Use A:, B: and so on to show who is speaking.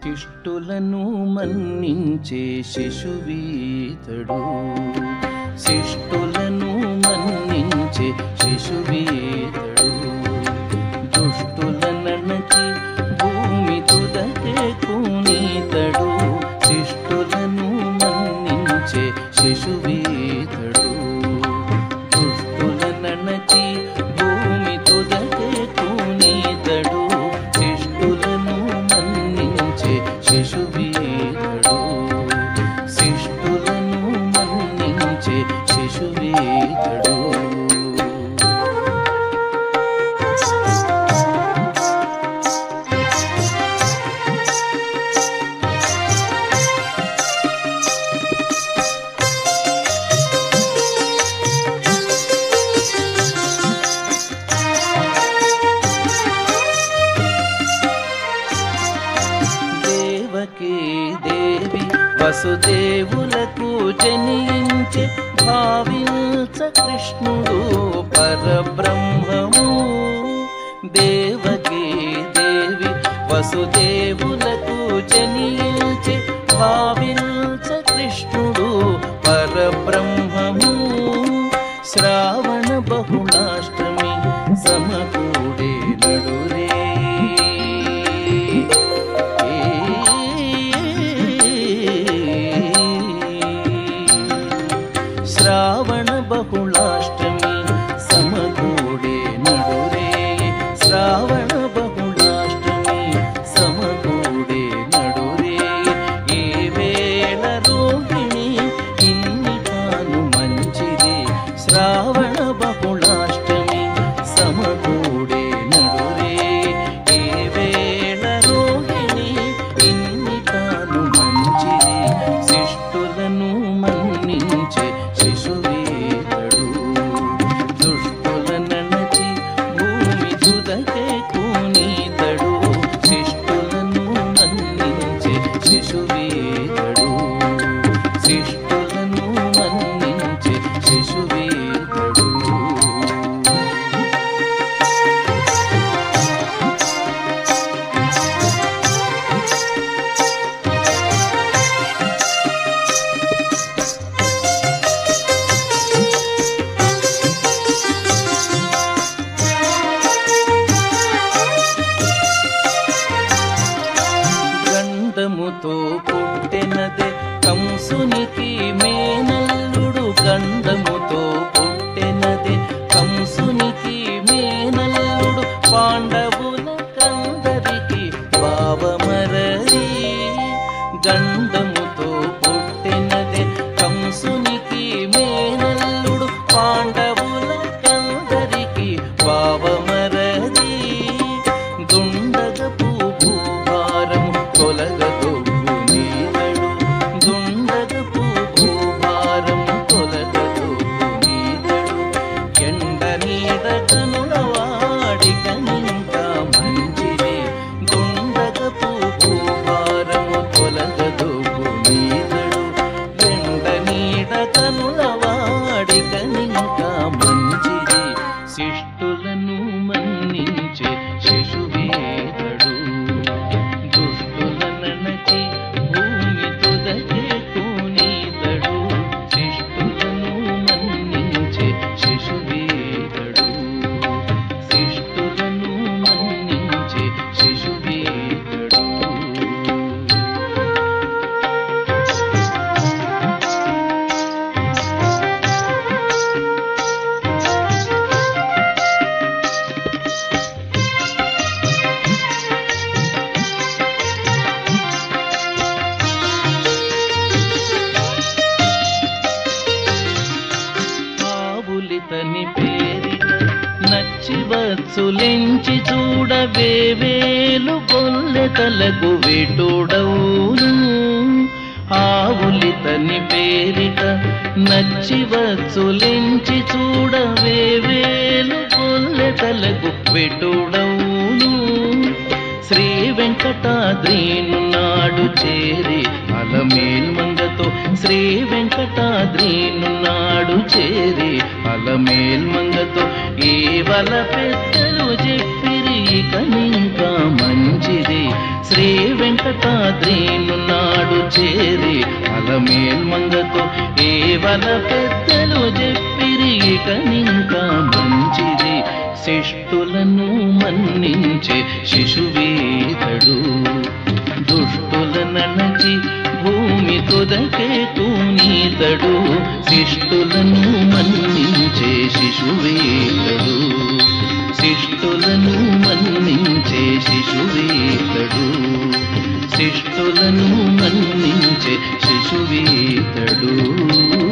A: శిష్టులను మన్నించే శిశువీతడు శిష్టులను మన్నించే శిశువీతడు దుష్టుల నణచి భూమి తుదకే కునీతడు శిష్టులను మన్నించే శిశువీతడు దుష్టుల నణచి భూమి తుదకే కునీతడు శిష్టులను మన్నించే శిశువీతడు శిష్టులను మన్నించే శిశువీతడు దేవకీ దేవి వసుదేవులకు జనించే భావించ కృష్ణుడు పరబ్రహ్మము దేవకీ దేవి వసుదేవులకు జనించే భావించ కృష్ణుడు పరబ్రహ్మము శ్రావణ బహుళాష్టమి సమకూడే నడురే శ్రావణ బహుళాష్టమి సమకూడే నడురే శ్రావణ బహుళాష్టమి సమకూడే నడురే ఏ వేళ రోహిణి ఇన్ని తాను మంచిది శ్రావణ బహుళాష్టమి సమకూడే నడురే ఏ వేళ రోహిణి ఇన్ని తాను మంచిది శిష్టులను మన్నించే శిశువీతడు దుష్టుల నణచి భూమి తుదకే కూనీతడు శిష్టులను మన్నించే శిశువీతడు శిష్టులను మన్నించే శిశువీతడు గంధముతో పుట్టెనదే కంసునికి మేనల్లుడు గంధముతో పుట్టెనదే కంసునికి మేనల్లుడు పాండవుల కందరికి బావమరరి గంధముతో పుట్టెనదే కంసునికి మేనల్లుడు పాండవుల కందరికి బావమరది దుండగపు భూభారము తొలగదొగ్గు నీదడు దుండగపు భూభారము తొలగదొగ్గు నీదడు ఎండ నీడ కనుల వాడిక నింకా మంచిది దుండగపు భూభారము తొలగదొగ్గు నీదడు ఎండ నీడ కనుల వాడిక నింకా మంచిది శిష్టులను మన్నించే శిశువేదడు దుష్టుల నణచి భూమి తుదకే కూనీతడు శిష్టులను మన్నించే శిశువేదడు శిష్టులను మన్నించే శిశువేదడు ఆవులితని పేరిట నచ్చి వచ్చులెంచి చూడ వేవేలు గొల్లెతలకు వెటుడవును ఆవులితని పేరిట నచ్చి వచ్చులెంచి చూడ వేవేలు గొల్లెతలకు వెటుడవును శ్రీ వెంకటాద్రీను నాడు చేరి అలమేల్మంగతో శ్రీ వెంకటాద్రీను నాడు చేరి అలమేల్మంగతో ఏ వల పెద్దలు చెప్పిరి ఇకనింకా మంచిది శ్రీ వెంకటాద్రేనున్నాడు చేరి అలమేల్మంగతో ఏవల పెద్దలు చెప్పిరి ఇకనింకా మంచిది శిష్టులను మన్నించే శిశువీతడు దుష్టుల నణచి భూమి తొదకే తూనీతడు శిష్టులను మన్నించే శిశువేతడు శిష్టులను మన్నించే శిశువేతడు శిష్టులను మన్నించే శిశువేతడు